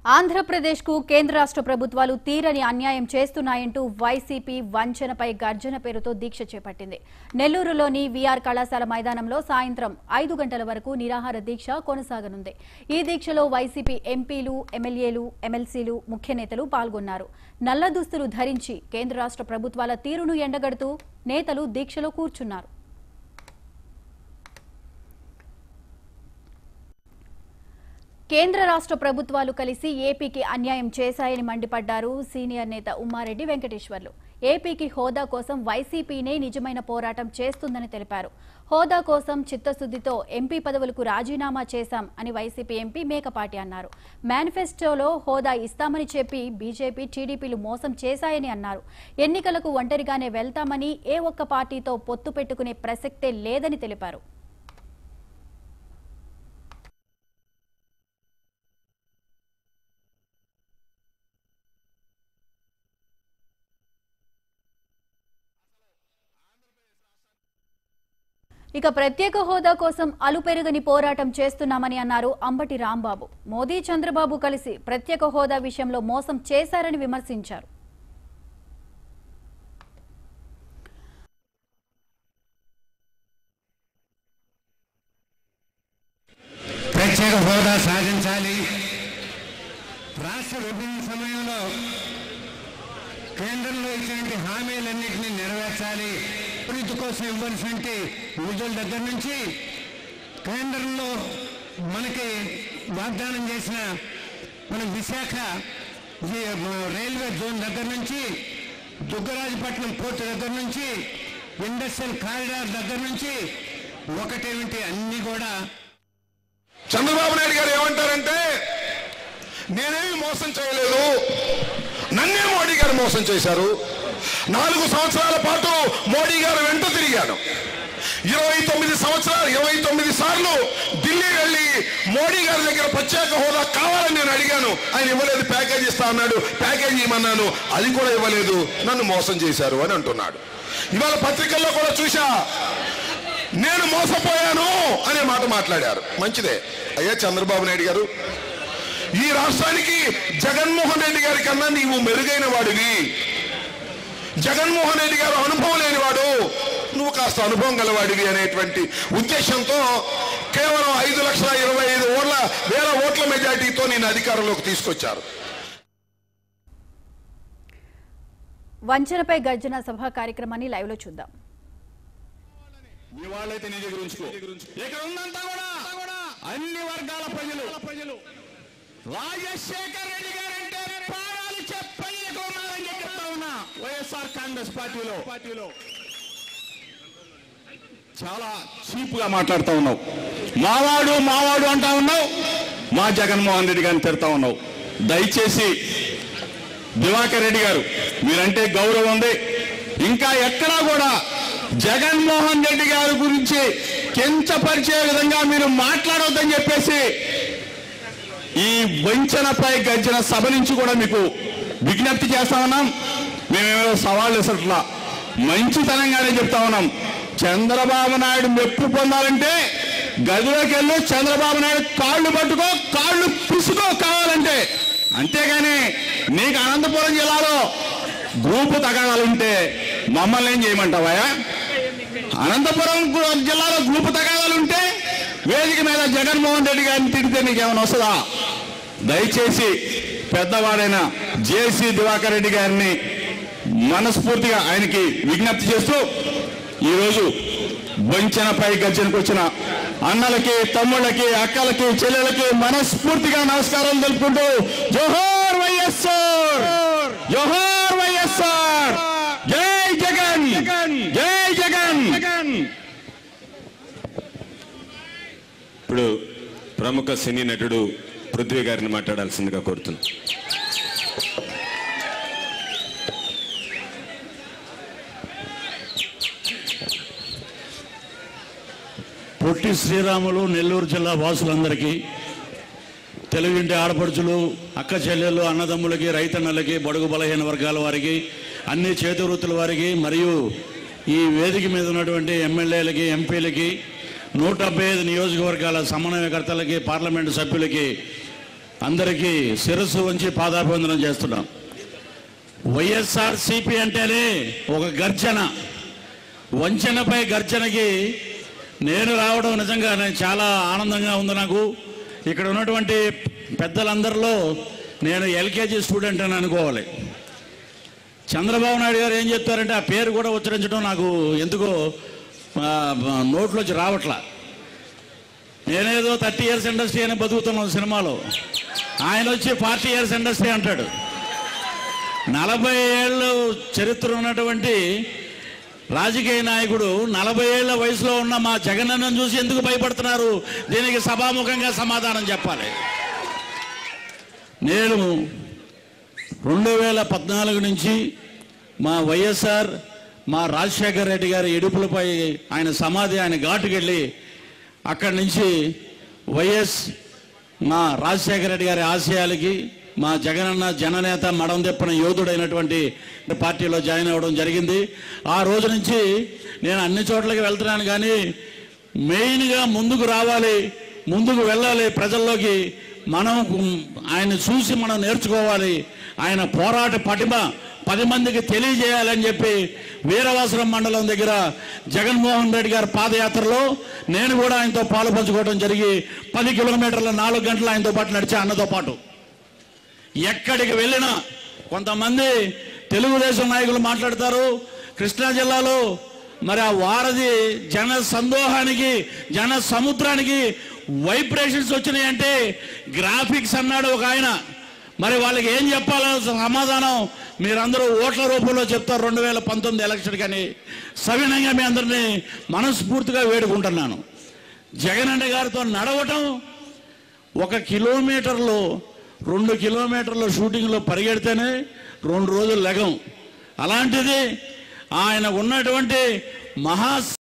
ఆంధ్రప్రదేశ్కు కేంద్ర రాష్ట్ర ప్రభుత్వాలు తీరని అన్యాయం చేస్తున్నాయంటూ వైసీపీ వంచనపై గర్జన పేరుతో దీక్ష చేపట్టింది నెల్లూరులోని వీఆర్ కళాశాల మైదానంలో సాయంత్రం ఐదు గంటల వరకు నిరాహార దీక్ష కొనసాగనుంది ఈ దీక్షలో వైసీపీ ఎంపీలు ఎమ్మెల్యేలు ఎమ్మెల్సీలు ముఖ్య నేతలు పాల్గొన్నారు నల్ల దుస్తులు ధరించి కేంద్ర రాష్ట్ర ప్రభుత్వాల తీరును ఎండగడుతూ నేతలు దీక్షలో కూర్చున్నారు కేంద్ర రాష్ట్ర ప్రభుత్వాలు కలిసి ఏపీకి అన్యాయం చేశాయని మండిపడ్డారు సీనియర్ నేత ఉమ్మారెడ్డి వెంకటేశ్వర్లు ఏపీకి హోదా కోసం వైసీపీనే నిజమైన పోరాటం చేస్తుందని తెలిపారు హోదా కోసం చిత్తశుద్దితో ఎంపీ పదవులకు రాజీనామా చేశాం అని వైసీపీ ఎంపీ మేకపాటి అన్నారు మేనిఫెస్టోలో హోదా ఇస్తామని చెప్పి బీజేపీ టీడీపీలు మోసం చేశాయని అన్నారు ఎన్నికలకు ఒంటరిగానే వెళ్తామని ఏ ఒక్క పార్టీతో పొత్తు పెట్టుకునే ప్రసక్తే లేదని తెలిపారు ఇక ప్రత్యేక హోదా కోసం అలుపెరుగని పోరాటం చేస్తున్నామని అన్నారు అంబటి రాంబాబు మోదీ చంద్రబాబు కలిసి ప్రత్యేక హోదా విషయంలో మోసం చేశారని విమర్శించారు ప్రత్యేక హోదా సాధించాలి రాష్ట్ర విభజన సమయంలో కేంద్రంలో ఇచ్చినటువంటి హామీలన్నింటినీ నెరవేర్చాలి అభివృద్ధి కోసం ఇవ్వాల్సినటువంటి నిధుల దగ్గర నుంచి కేంద్రంలో మనకి వాగ్దానం చేసిన మన విశాఖ ఈ రైల్వే జోన్ దగ్గర నుంచి దుగ్గరాజపట్నం పోర్టు దగ్గర నుంచి ఇండస్ట్రియల్ కారిడార్ దగ్గర నుంచి ఒకటేమిటి అన్ని కూడా చంద్రబాబు నాయుడు గారు ఏమంటారంటే నేనేమి మోసం చేయలేదు నన్నే మోడీ గారు మోసం చేశారు నాలుగు సంవత్సరాల పాటు మోడీ గారు వెంట తిరిగాను ఇరవై తొమ్మిది సంవత్సరాలు ఇరవై తొమ్మిది సార్లు ఢిల్లీ వెళ్ళి మోడీ గారి దగ్గర ప్రత్యేక హోదా కావాలని నేను అడిగాను ఆయన ఇవ్వలేదు ప్యాకేజ్ ఇస్తా అన్నాడు ప్యాకేజ్ ఇవ్వమన్నాను అది కూడా ఇవ్వలేదు నన్ను మోసం చేశారు అని అంటున్నాడు ఇవాళ పత్రికల్లో కూడా చూసా నేను మోసపోయాను అనే మాట మాట్లాడారు మంచిదే అయ్యా చంద్రబాబు నాయుడు గారు ఈ రాష్ట్రానికి జగన్మోహన్ రెడ్డి గారి కన్నా నీవు మెరుగైన వాడివి జగన్మోహన్ రెడ్డి గారు అనుభవం లేనివాడు నువ్వు కాస్త అనుభవం గలవాడివి అనేటువంటి ఉద్దేశంతో కేవలం ఐదు లక్షల ఇరవై ఐదు ఓట్ల వేల ఓట్ల మెజార్టీతో నేను అధికారంలోకి తీసుకొచ్చారు వంచనపై గర్జన సభ కార్యక్రమాన్ని లైవ్ లో చూద్దాం మీ వాళ్ళైతే నీ దగ్గర ఉంచుకో ఇక్కడ ఉన్నంతా కూడా అన్ని వర్గాల ప్రజలు ప్రజలు రాజశేఖర్ రెడ్డి గారంటే ప్రాణాలు చెప్పని ఉన్నారని చెప్తా ఉన్నా వైఎస్ఆర్ కాంగ్రెస్ పార్టీలో పార్టీలో చాలా చీప్ గా మాట్లాడుతా ఉన్నావు మావాడు మావాడు అంటా ఉన్నావు మా జగన్మోహన్ రెడ్డి గారిని తిడతా ఉన్నావు దయచేసి దివాకర్ రెడ్డి గారు మీరంటే గౌరవం ఉంది ఇంకా ఎక్కడా కూడా జగన్మోహన్ రెడ్డి గారి గురించి కించపరిచే విధంగా మీరు మాట్లాడొద్దని చెప్పేసి ఈ వంచనపై గర్జన సభ నుంచి కూడా మీకు విజ్ఞప్తి చేస్తా ఉన్నాం మేమేమో సవాళ్ళు ఇసట్లా మంచితనంగానే చెప్తా ఉన్నాం చంద్రబాబు నాయుడు మెప్పు పొందాలంటే గదిలోకి వెళ్ళి చంద్రబాబు నాయుడు కాళ్ళు పట్టుకో కాళ్ళు పిసుకో కావాలంటే అంతేగాని నీకు అనంతపురం జిల్లాలో గ్రూపు తగాదాలుంటే మమ్మల్ని ఏం చేయమంటావా అనంతపురం గు- జిల్లాలో గ్రూపు తగాదాలుంటే వేదిక మీద జగన్మోహన్ రెడ్డి గారిని తిడితే నీకేమైనా వస్తుందా దయచేసి పెద్దవాడైన జేసీ దివాకర్ రెడ్డి గారిని మనస్ఫూర్తిగా ఆయనకి విజ్ఞప్తి చేస్తూ ఈరోజు వంచనపై గర్జనకు వచ్చిన అన్నలకి తమ్ముళ్ళకి అక్కలకి చెల్లెలకి మనస్ఫూర్తిగా నమస్కారం తెలుపుకుంటూ జోహార్ వైఎస్ఆర్ జోహార్ వైఎస్ఆర్ జై జగన్ జై జగన్ ఇప్పుడు ప్రముఖ సినీ నటుడు పృథ్వీ గారిని మాట్లాడాల్సిందిగా కోరుతున్నాను పొట్టి శ్రీరాములు నెల్లూరు జిల్లా వాసులందరికీ తెలుగింటి ఆడపడుచులు అక్క చెల్లెళ్ళు అన్నదమ్ములకి రైతన్నలకి బడుగు బలహీన వర్గాల వారికి అన్ని చేతి వృత్తుల వారికి మరియు ఈ వేదిక మీద ఉన్నటువంటి ఎమ్మెల్యేలకి ఎంపీలకి నూట డెబ్బై ఐదు నియోజకవర్గాల సమన్వయకర్తలకి పార్లమెంటు సభ్యులకి అందరికీ శిరస్సు వంచి పాదాభివందనం చేస్తున్నాం వైఎస్ఆర్ సిపి అంటేనే ఒక గర్జన వంచనపై గర్జనకి నేను రావడం నిజంగా నేను చాలా ఆనందంగా ఉంది నాకు ఇక్కడ ఉన్నటువంటి పెద్దలందరిలో నేను ఎల్కేజీ స్టూడెంట్ అని అనుకోవాలి చంద్రబాబు నాయుడు గారు ఏం చెప్తారంటే ఆ పేరు కూడా ఉచ్చరించడం నాకు ఎందుకో ఆ, నోట్లోంచి రావట్లా నేనేదో థర్టీ ఇయర్స్ ఇండస్ట్రీ అని బతుకుతున్నాం సినిమాలో ఆయన వచ్చి ఫార్టీ ఇయర్స్ ఇండస్ట్రీ అంటాడు నలభై ఏళ్ళు చరిత్ర ఉన్నటువంటి రాజకీయ నాయకుడు నలభై ఏళ్ల వయసులో ఉన్న మా జగనన్నను చూసి ఎందుకు భయపడుతున్నారు దీనికి సభాముఖంగా సమాధానం చెప్పాలి నేను రెండు వేల పద్నాలుగు నుంచి మా వైఎస్ఆర్ మా రాజశేఖర్ రెడ్డి గారి ఇడుపులపై ఆయన సమాధి ఆయన ఘాటుకెళ్ళి అక్కడి నుంచి వైఎస్ మా రాజశేఖర రెడ్డి గారి ఆశయాలకి మా జగనన్న జననేత మడం తెప్పిన యోధుడైనటువంటి పార్టీలో జాయిన్ అవ్వడం జరిగింది ఆ రోజు నుంచి నేను అన్ని చోట్లకి వెళ్తున్నాను కానీ మెయిన్గా ముందుకు రావాలి ముందుకు వెళ్ళాలి ప్రజల్లోకి మనం ఆయన చూసి మనం నేర్చుకోవాలి ఆయన పోరాట పటిమ పది మందికి తెలియజేయాలని చెప్పి వీరవాసరం మండలం దగ్గర జగన్మోహన్ రెడ్డి గారి పాదయాత్రలో నేను కూడా ఆయనతో పాలు పంచుకోవడం జరిగి పది కిలోమీటర్ల నాలుగు గంటలు ఆయనతో పాటు నడిచా అన్నతో పాటు ఎక్కడికి వెళ్ళినా కొంతమంది తెలుగుదేశం నాయకులు మాట్లాడతారు కృష్ణా జిల్లాలో మరి ఆ వారధి జన సందోహానికి జన సముద్రానికి వైబ్రేషన్స్ వచ్చినాయంటే గ్రాఫిక్స్ అన్నాడు ఒక ఆయన మరి వాళ్ళకి ఏం చెప్పాలో సమాధానం మీరందరూ ఓట్ల రూపంలో చెప్తారు రెండు వేల పంతొమ్మిది ఎలక్షన్ కానీ సవినంగా మీ అందరినీ మనస్ఫూర్తిగా వేడుకుంటున్నాను జగనన్న గారితో నడవటం ఒక కిలోమీటర్లో రెండు కిలోమీటర్ల షూటింగ్లో పరిగెడితేనే రెండు రోజులు లెగం అలాంటిది ఆయన ఉన్నటువంటి మహా